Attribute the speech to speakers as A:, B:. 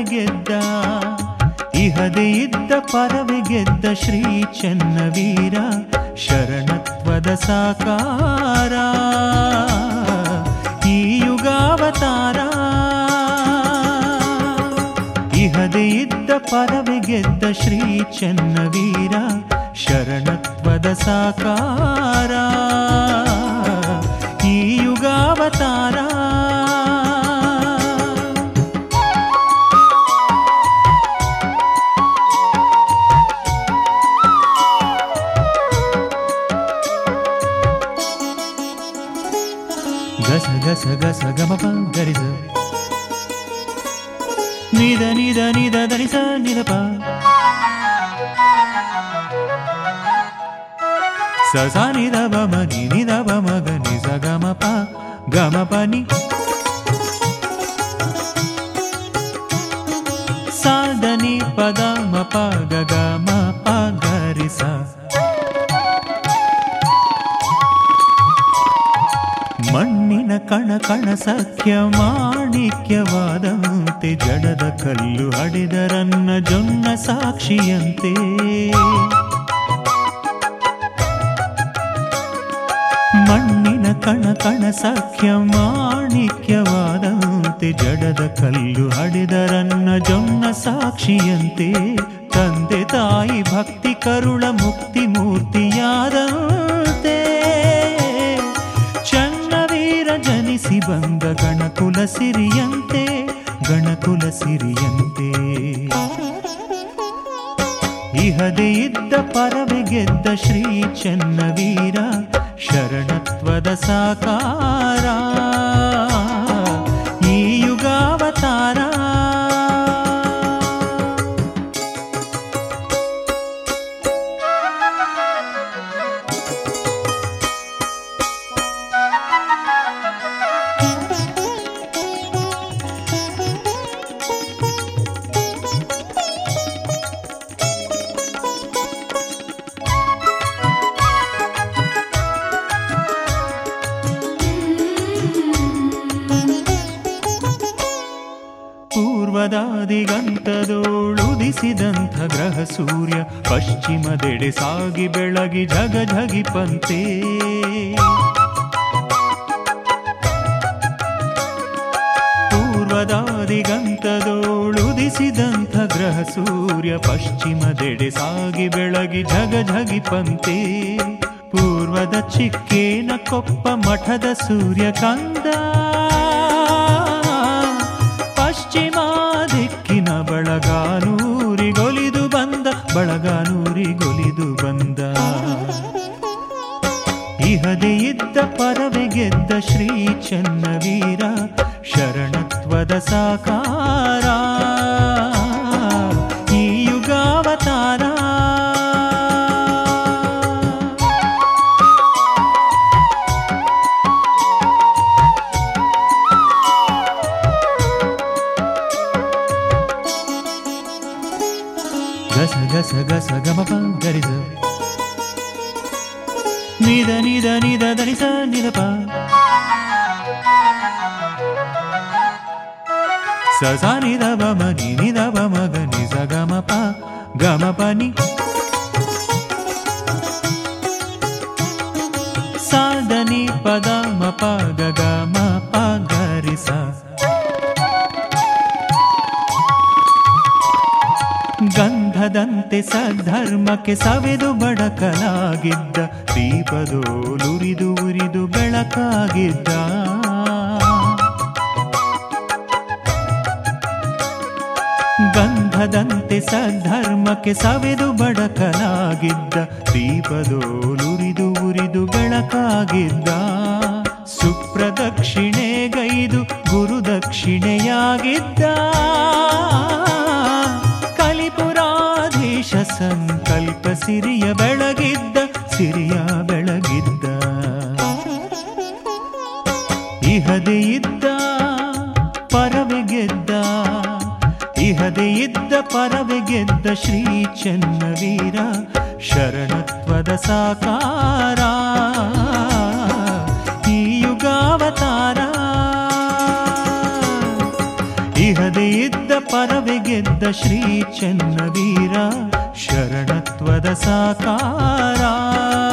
A: ಗೆದ್ದ ಇಹದೆ ಇದ್ದ ಪರವೆ ಗೆದ್ದ ಶ್ರೀ ಚೆನ್ನವೀರ ಶರಣತ್ವದ ಸಾಕಾರ ಈ ಯುಗಾವತಾರ ಇಹದೆ ಇದ್ದ ಪರವೆ ಗೆದ್ದ ಶ್ರೀ ಚೆನ್ನವೀರ ಶರಣತ್ವದ ಸಾಕಾರ ಈ ಯುಗಾವತಾರ ಗಸ ಗಸ ಗಸ ಗಮಪ ಗರಿಸ ನಿದ ನಿದ ನಿದ ದನಿಸ ನಿದಪ ಸಸ ನಿದ ಬಮ ನಿ ನಿದ ಬಮ ಗ ನಿ ಸ ಗಮಪ ಗಮಪ ನಿ ಸಾಧನಿ ಪದ ಮ ಪ ಗ ಗ ಮ ಪ ಗರಿಸ ಮಣ್ಣಿನ ಕಣ ಕಣ ಸಖ್ಯ ಮಾಣಿಕ್ಯವಾದಂತೆ ಜಡದ ಕಲ್ಲು ಹಡೆದರನ್ನ ಜೊನ್ನ ಸಾಕ್ಷಿಯಂತೆ ಮಣ್ಣಿನ ಕಣ ಕಣ ಸಖ್ಯ ಮಾಣಿಕ್ಯವಾದಂತೆ ಜಡದ ಕಲ್ಲು ಹಡೆದರನ್ನ ಜೊನ್ನ ಸಾಕ್ಷಿಯಂತೆ ತಂದೆ ತಾಯಿ ಭಕ್ತಿ ಕರುಳ ಮುಕ್ತಿ ಮೂರ್ತಿಯಾದಂತೆ ಚನ್ನವೀರ ಜನಿಸಿ ಬಂದ ಗಣಕುಲ ಸಿರಿಯಂತೆ ಗಣಕುಲ ಸಿರಿಯಂತೆ ಇಹದೆ ಇದ್ದ ಪರವೆ ಗೆದ್ದ ಶ್ರೀ ಚೆನ್ನವೀರ ಶರಣತ್ವದ ಸಾಕಾರ ಈ ಯುಗಾವತಾರ ಪೂರ್ವದಾದಿಗಂತದೋಳುದಿಸಿದಂಥ ಗ್ರಹ ಸೂರ್ಯ ಪಶ್ಚಿಮದೆಡೆ ಸಾಗಿ ಬೆಳಗಿ ಜಗ ಜಗಿಪಂತೆ ಪೂರ್ವದಾದಿಗಂತದೋಳುದಿಸಿದಂಥ ಗ್ರಹ ಸೂರ್ಯ ಪಶ್ಚಿಮದೆಡೆ ಸಾಗಿ ಬೆಳಗಿ ಜಗ ಜಗಿಪಂತೆ ಪೂರ್ವದ ಚಿಕ್ಕೇನ ಕೊಪ್ಪ ಮಠದ ಸೂರ್ಯಕಂದ ಪಶ್ಚಿಮ ದಿಕ್ಕಿನ ಬಳಗಾನೂರಿಗೊಲಿದು ಬಂದ ಬಳಗಾನೂರಿಗೊಲಿದು ಬಂದ ಇಹದೆ ಇದ್ದ ಪರವೆ ಗೆದ್ದ ಶ್ರೀ ಚೆನ್ನವೀರ ಶರಣತ್ವದ ಸಾಕಾರ ಈ ಯುಗಾವತಾರ ಗಸ ಗಸ ಗಸ ಗಮಪ ಗರಿಸ ನಿದ ನಿದ ನಿದ ದನಿಸ ನಿದಪ ಸಸ ನಿದ ಬಮ ನಿ ನಿದ ಬಮ ಗ ನಿ ಸ ಗಮಪ ಗಮಪ ನಿ ಸಾಧನಿ ಪದ ಮ ಪ ಗ ಗ ಮ ಪ ಗರಿಸ ಗಂಧದಂತೆ ಸದ್ಧರ್ಮಕ್ಕೆ ಸವೆದು ಬಡಕಲಾಗಿದ್ದ ದೀಪದೋಲುರಿದು ಉರಿದು ಬೆಳಕಾಗಿದ್ದ ಗಂಧದಂತೆ ಸದ್ಧರ್ಮಕ್ಕೆ ಸವೆದು ಬಡಕಲಾಗಿದ್ದ ದೀಪದೋಲುರಿದು ಉರಿದು ಬೆಳಕಾಗಿದ್ದ ಸುಪ್ರದಕ್ಷಿಣೆಗೈದು ಗುರುದಕ್ಷಿಣೆಯಾಗಿದ್ದ ಕಲಿಪುರಾಧೀಶ ಸಂಕಲ್ಪ ಸಿರಿಯ ಬೆಳಗಿದ್ದ ಸಿರಿಯ ಬೆಳಗಿದ್ದ ಇಹದೆ ಇದ್ದ ಪರವೆ ಗೆದ್ದ ಇಹದೆ ಇದ್ದ ಪರವೆ ಗೆದ್ದ ಶ್ರೀ ಚೆನ್ನವೀರ ಶರಣತ್ವದ ಸಾಕಾರ ಈ ಯುಗಾವತಾರ ಇಹದೆ ಇದ್ದ ಪರ ಅಜ್ಞಾನವೇ ಗೆದ್ದ ಶ್ರೀ ಚೆನ್ನವೀರ ಶರಣತ್ವದ ಸಾಕಾರ